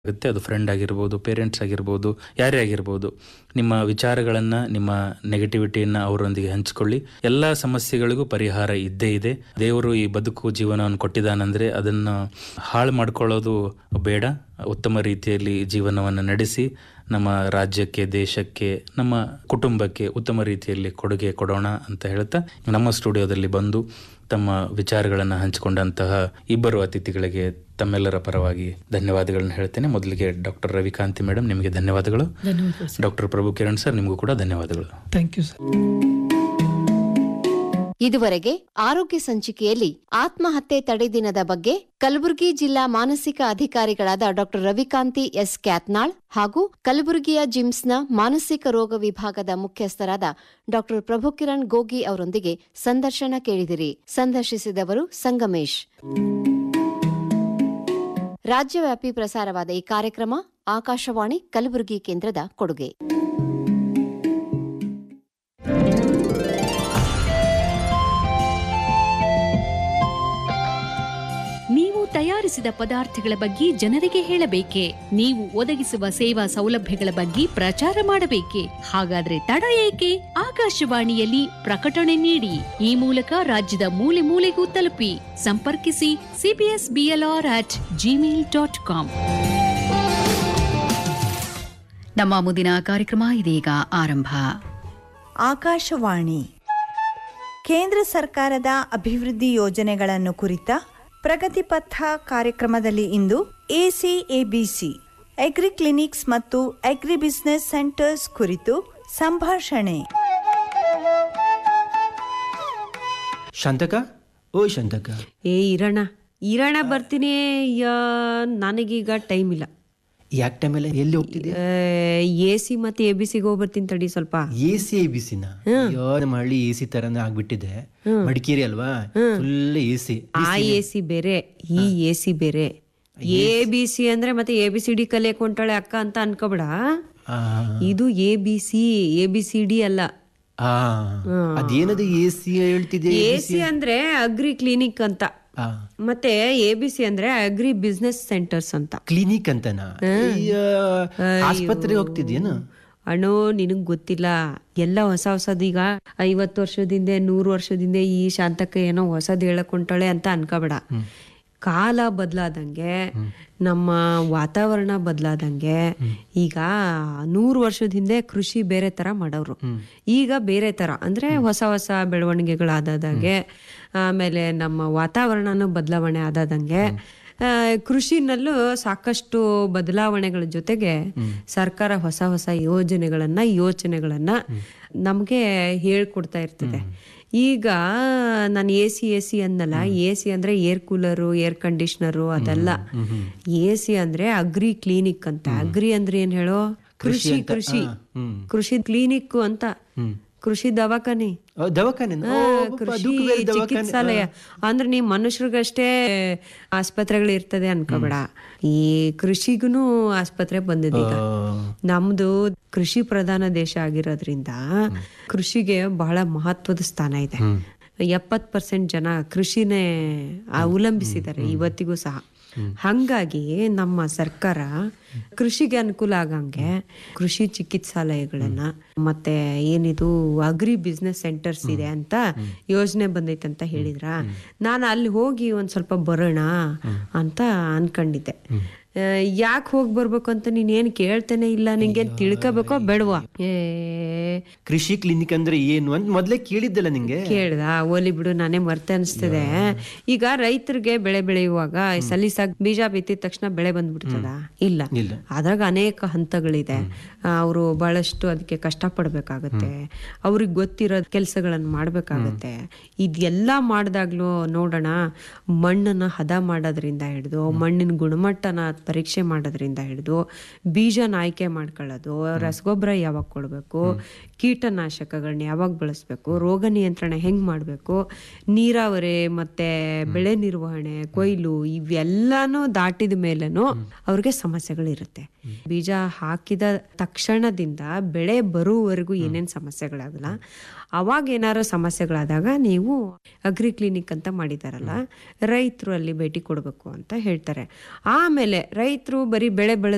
ಆಗುತ್ತೆ ಅದು ಫ್ರೆಂಡ್ ಆಗಿರ್ಬೋದು ಪೇರೆಂಟ್ಸ್ ಆಗಿರ್ಬೋದು ಯಾರೇ ಆಗಿರ್ಬೋದು ನಿಮ್ಮ ವಿಚಾರಗಳನ್ನು ನಿಮ್ಮ ನೆಗೆಟಿವಿಟಿಯನ್ನು ಅವರೊಂದಿಗೆ ಹಂಚಿಕೊಳ್ಳಿ ಎಲ್ಲ ಸಮಸ್ಯೆಗಳಿಗೂ ಪರಿಹಾರ ಇದ್ದೇ ಇದೆ ದೇವರು ಈ ಬದುಕು ಜೀವನವನ್ನು ಕೊಟ್ಟಿದ್ದಾನಂದ್ರೆ ಅದನ್ನು ಹಾಳು ಮಾಡ್ಕೊಳ್ಳೋದು ಬೇಡ ಉತ್ತಮ ರೀತಿಯಲ್ಲಿ ಜೀವನವನ್ನು ನಡೆಸಿ ನಮ್ಮ ರಾಜ್ಯಕ್ಕೆ ದೇಶಕ್ಕೆ ನಮ್ಮ ಕುಟುಂಬಕ್ಕೆ ಉತ್ತಮ ರೀತಿಯಲ್ಲಿ ಕೊಡುಗೆ ಕೊಡೋಣ ಅಂತ ಹೇಳ್ತಾ ನಮ್ಮ ಸ್ಟುಡಿಯೋದಲ್ಲಿ ಬಂದು ತಮ್ಮ ವಿಚಾರಗಳನ್ನು ಹಂಚಿಕೊಂಡಂತಹ ಇಬ್ಬರು ಅತಿಥಿಗಳಿಗೆ ತಮ್ಮೆಲ್ಲರ ಪರವಾಗಿ ಧನ್ಯವಾದಗಳನ್ನ ಹೇಳ್ತೇನೆ ಮೊದಲಿಗೆ ಡಾಕ್ಟರ್ ರವಿಕಾಂತಿ ಮೇಡಮ್ ನಿಮಗೆ ಧನ್ಯವಾದಗಳು ಧನ್ಯವಾದಗಳು ಡಾಕ್ಟರ್ ಪ್ರಭು ಕಿರಣ್ ಸರ್ ನಿಮಗೂ ಕೂಡ ಧನ್ಯವಾದಗಳು ಥ್ಯಾಂಕ್ ಯು ಸರ್ ಇದುವರೆಗೆ ಆರೋಗ್ಯ ಸಂಚಿಕೆಯಲ್ಲಿ ಆತ್ಮಹತ್ಯೆ ತಡೆ ದಿನದ ಬಗ್ಗೆ ಕಲಬುರಗಿ ಜಿಲ್ಲಾ ಮಾನಸಿಕ ಅಧಿಕಾರಿಗಳಾದ ಡಾ ರವಿಕಾಂತಿ ಎಸ್ ಕ್ಯಾತ್ನಾಳ್ ಹಾಗೂ ಕಲಬುರಗಿಯ ಜಿಮ್ಸ್ನ ಮಾನಸಿಕ ರೋಗ ವಿಭಾಗದ ಮುಖ್ಯಸ್ಥರಾದ ಡಾ ಪ್ರಭುಕಿರಣ್ ಗೋಗಿ ಅವರೊಂದಿಗೆ ಸಂದರ್ಶನ ಕೇಳಿದಿರಿ ಸಂದರ್ಶಿಸಿದವರು ಸಂಗಮೇಶ್ ರಾಜ್ಯವ್ಯಾಪಿ ಪ್ರಸಾರವಾದ ಈ ಕಾರ್ಯಕ್ರಮ ಆಕಾಶವಾಣಿ ಕಲಬುರಗಿ ಕೇಂದ್ರದ ಕೊಡುಗೆ ನೀವು ತಯಾರಿಸಿದ ಪದಾರ್ಥಗಳ ಬಗ್ಗೆ ಜನರಿಗೆ ಹೇಳಬೇಕೆ ನೀವು ಒದಗಿಸುವ ಸೇವಾ ಸೌಲಭ್ಯಗಳ ಬಗ್ಗೆ ಪ್ರಚಾರ ಮಾಡಬೇಕೆ ಹಾಗಾದ್ರೆ ತಡ ಏಕೆ ಆಕಾಶವಾಣಿಯಲ್ಲಿ ಪ್ರಕಟಣೆ ನೀಡಿ ಈ ಮೂಲಕ ರಾಜ್ಯದ ಮೂಲೆ ಮೂಲೆಗೂ ತಲುಪಿ ಸಂಪರ್ಕಿಸಿ CBS BLR at Gmail dot com ನಮ್ಮ ಮುಂದಿನ ಕಾರ್ಯಕ್ರಮ ಇದೀಗ ಆರಂಭ ಆಕಾಶವಾಣಿ ಕೇಂದ್ರ ಸರ್ಕಾರದ ಅಭಿವೃದ್ಧಿ ಯೋಜನೆಗಳನ್ನು ಕುರಿತ ಪ್ರಗತಿಪಥ ಕಾರ್ಯಕ್ರಮದಲ್ಲಿ ಇಂದು ಎಸಿಎಬಿಸಿ ಅಗ್ರಿ ಕ್ಲಿನಿಕ್ಸ್ ಮತ್ತು ಅಗ್ರಿ ಬಿಸಿನೆಸ್ ಸೆಂಟರ್ಸ್ ಕುರಿತು ಸಂಭಾಷಣೆ ಶಾಂತಕ ಓ ಶಾಂತಕ ಏ ಇರೋಣ ಇರೋಣ ಬರ್ತೀನಿ ಯಾ ನನಗೀಗ ಟೈಮ್ ಇಲ್ಲ ಯಾಕೆ ಟೈಮಲ್ಲಿ ಎಲ್ಲಿ ಹೋಗ್ತಿದ್ದೆ ಎ ಸಿ ಮತ್ತೆ ಎ ಬಿ ಸಿಗೆ ಹೋಗಿ ಬರ್ತೀನಿ ತಡಿ ಸ್ವಲ್ಪ ಎ ಸಿ ಐ ಬಿಸಿನ ಅಯ್ಯೋ ನಮ್ಮ ಹಳ್ಳಿ ಎ ಸಿ ತರನೇ ಆಗ್ಬಿಟ್ಟಿದೆ ಮಡಿಕೇರಿ ಅಲ್ವಾ ಫುಲ್ ಎ ಸಿ ಆ ಎ ಸಿ ಬೇರೆ ಈ ಎ ಸಿ ಬೇರೆ ಎ ಬಿ ಸಿ ಅಂದ್ರೆ ಮತ್ತೆ ಎ ಬಿ ಸಿ ಡಿ ಕಲಿಯಕ್ ಹೊಂಟಾಳೆ ಅಕ್ಕ ಅಂತ ಅನ್ಕೋಬೇಡ ಇದು A B C A B C D ಅಲ್ಲ ಅದೇನದು ಎ ಸಿ ಹೇಳ್ತಿದ್ದೆ ಎ ಸಿ ಅಂದ್ರೆ ಅಗ್ರಿ ಕ್ಲಿನಿಕ್ ಅಂತ ಆ, ಮತ್ತೆ ಎ ಬಿ ಸಿ ಅಂದ್ರೆ ಅಗ್ರಿ ಬಿಸ್ನೆಸ್ ಸೆಂಟರ್ಸ್ ಅಂತ ಕ್ಲಿನಿಕ್ ಅಂತನಾ ಅಯ್ಯೋ, ಆಸ್ಪತ್ರೆಗೆ ಹೋಗ್ತಿದ್ಯೇನು ಅಣ್ಣೋ ನಿನಗ್ ಗೊತ್ತಿಲ್ಲ ಎಲ್ಲ ಹೊಸ ಹೊಸದೀಗ ಐವತ್ತು ವರ್ಷದಿಂದ ನೂರು ವರ್ಷದಿಂದ ಈ ಶಾಂತಕ್ಕ ಏನೋ ಹೊಸದ್ ಹೇಳಕ್ ಹೊಂಟಾಳೆ ಅಂತ ಅನ್ಕೋಬೇಡ ಕಾಲ ಬದಲಾದಂಗೆ ನಮ್ಮ ವಾತಾವರಣ ಬದಲಾದಂಗೆ ಈಗ ನೂರು ವರ್ಷದ ಹಿಂದೆ ಕೃಷಿ ಬೇರೆ ತರ ಮಾಡೋರು ಈಗ ಬೇರೆ ತರ ಅಂದ್ರೆ ಹೊಸ ಹೊಸ ಬೆಳವಣಿಗೆಗಳಾದಂಗೆ ಆಮೇಲೆ ನಮ್ಮ ವಾತಾವರಣನೂ ಬದಲಾವಣೆ ಆದಂಗೆ ಆ, ಕೃಷಿನಲ್ಲೂ ಸಾಕಷ್ಟು ಬದಲಾವಣೆಗಳ ಜೊತೆಗೆ ಸರ್ಕಾರ ಹೊಸ ಹೊಸ ಯೋಜನೆಗಳನ್ನ ಯೋಚನೆಗಳನ್ನ ನಮ್ಗೆ ಹೇಳ್ಕೊಡ್ತಾ ಇರ್ತದೆ ಈಗ ನಾನು ಎ ಸಿ ಎ ಸಿ ಅಂದಲ್ಲ ಎ ಸಿ ಅಂದ್ರೆ ಏರ್ ಕೂಲರು ಏರ್ ಕಂಡೀಷನರು ಅದಲ್ಲ ಎ ಸಿ ಅಂದ್ರೆ ಅಗ್ರಿ ಕ್ಲಿನಿಕ್ ಅಂತ ಅಗ್ರಿ ಅಂದ್ರೆ ಏನ್ ಹೇಳೋ ಕೃಷಿ ಕೃಷಿ ಕೃಷಿ ಕ್ಲಿನಿಕ್ ಅಂತ ಕೃಷಿ ದವಾಖಾನೆ ಓ, ದವಾಖಾನೆ ಆ, ಕೃಷಿ ಚಿಕಿತ್ಸಾಲಯ ಅಂದ್ರೆ ನೀ ಮನುಷ್ಯರಿಗಷ್ಟೇ ಆಸ್ಪತ್ರೆಗಳು ಇರ್ತದೆ ಅನ್ಕೋಬೇಡ ಈ ಕೃಷಿಗೂ ಆಸ್ಪತ್ರೆ ಬಂದಿದೆ ಈಗ ನಮ್ದು ಕೃಷಿ ಪ್ರಧಾನ ದೇಶ ಆಗಿರೋದ್ರಿಂದ ಕೃಷಿಗೆ ಬಹಳ ಮಹತ್ವದ ಸ್ಥಾನ ಇದೆ ಎಪ್ಪತ್ ಪರ್ಸೆಂಟ್ ಜನ ಕೃಷಿನೇ ಅವಲಂಬಿಸಿದ್ದಾರೆ ಇವತ್ತಿಗೂ ಸಹ ಹಂಗಾಗಿ ನಮ್ಮ ಸರ್ಕಾರ ಕೃಷಿಗೆ ಅನುಕೂಲ ಆಗಂಗೆ ಕೃಷಿ ಚಿಕಿತ್ಸಾಲಯಗಳನ್ನ ಮತ್ತೆ ಏನಿದು ಅಗ್ರಿ ಬಿಸ್ನೆಸ್ ಸೆಂಟರ್ಸ್ ಇದೆ ಅಂತ ಯೋಜನೆ ಬಂದೈತೆ ಅಂತ ಹೇಳಿದ್ರ ನಾನು ಅಲ್ಲಿ ಹೋಗಿ ಒಂದ್ ಸ್ವಲ್ಪ ಬರೋಣ ಅಂತ ಅನ್ಕೊಂಡಿದ್ದೆ ಯಾಕೆ ಹೋಗಿ ಬರ್ಬೇಕು ಅಂತ ನೀನ್ ಏನ್ ಕೇಳ್ತೇನೆ ಇಲ್ಲ ನಿಂಗೆ ತಿಳ್ಕೋಬೇಕೋ ಬೇಡವಾ ಏ ಕೃಷಿ ಕ್ಲಿನಿಕ್ ಅಂದ್ರೆ ಏನು ಅಂತ ಮೊದ್ಲೇ ಕೇಳಿದ್ದಲ್ಲ ನಿಂಗೆ ಕೇಳ್ದ ಓಲಿ ಬಿಡು ನಾನೇ ಮರ್ತೆ ಅನಿಸ್ತದೆ ಈಗ ರೈತರಿಗೆ ಬೆಳೆ ಬೆಳೆಯುವಾಗ ಸಲೀಸಾಗಿ ಬೀಜ ಬಿತ್ತಿದ ತಕ್ಷಣ ಬೆಳೆ ಬಂದ್ಬಿಡ್ತದ ಇಲ್ಲ ಇಲ್ಲ. ಅದ್ರಾಗ ಅನೇಕ ಹಂತಗಳಿದೆ ಅವರು ಬಹಳಷ್ಟು ಅದಕ್ಕೆ ಕಷ್ಟ ಪಡ್ಬೇಕಾಗತ್ತೆ ಅವ್ರಿಗೆ ಗೊತ್ತಿರೋ ಕೆಲಸಗಳನ್ನ ಮಾಡ್ಬೇಕಾಗತ್ತೆ ಇದೆಲ್ಲ ಮಾಡಿದಾಗ್ಲೂ ನೋಡೋಣ ಮಣ್ಣನ್ನ ಹದ ಮಾಡೋದ್ರಿಂದ ಹಿಡಿದು ಮಣ್ಣಿನ ಗುಣಮಟ್ಟನ ಪರೀಕ್ಷೆ ಮಾಡೋದ್ರಿಂದ ಹಿಡಿದು ಬೀಜನ ಆಯ್ಕೆ ಮಾಡ್ಕೊಳ್ಳೋದು ರಸಗೊಬ್ಬರ ಯಾವಾಗ ಕೊಡಬೇಕು ಕೀಟನಾಶಕಗಳನ್ನ ಯಾವಾಗ ಬಳಸ್ಬೇಕು ರೋಗ ನಿಯಂತ್ರಣ ಹೆಂಗ್ ಮಾಡಬೇಕು ನೀರಾವರಿ ಮತ್ತೆ ಬೆಳೆ ನಿರ್ವಹಣೆ ಕೊಯ್ಲು ಇವೆಲ್ಲಾನು ದಾಟಿದ ಮೇಲೇನು ಅವ್ರಿಗೆ ಸಮಸ್ಯೆಗಳಿರುತ್ತೆ ಬೀಜ ಹಾಕಿದ ತಕ್ಷಣದಿಂದ ಬೆಳೆ ಬರುವವರೆಗೂ ಏನೇನ್ ಸಮಸ್ಯೆಗಳಾಗಲ್ಲ ಅವಾಗ ಏನಾರು ಸಮಸ್ಯೆಗಳಾದಾಗ ನೀವು ಅಗ್ರಿ ಕ್ಲಿನಿಕ್ ಅಂತ ಮಾಡಿದಾರಲ್ಲ ರೈತರು ಅಲ್ಲಿ ಭೇಟಿ ಕೊಡಬೇಕು ಅಂತ ಹೇಳ್ತಾರೆ ಆಮೇಲೆ ರೈತರು ಬರೀ ಬೆಳೆ ಬೆಳೆದ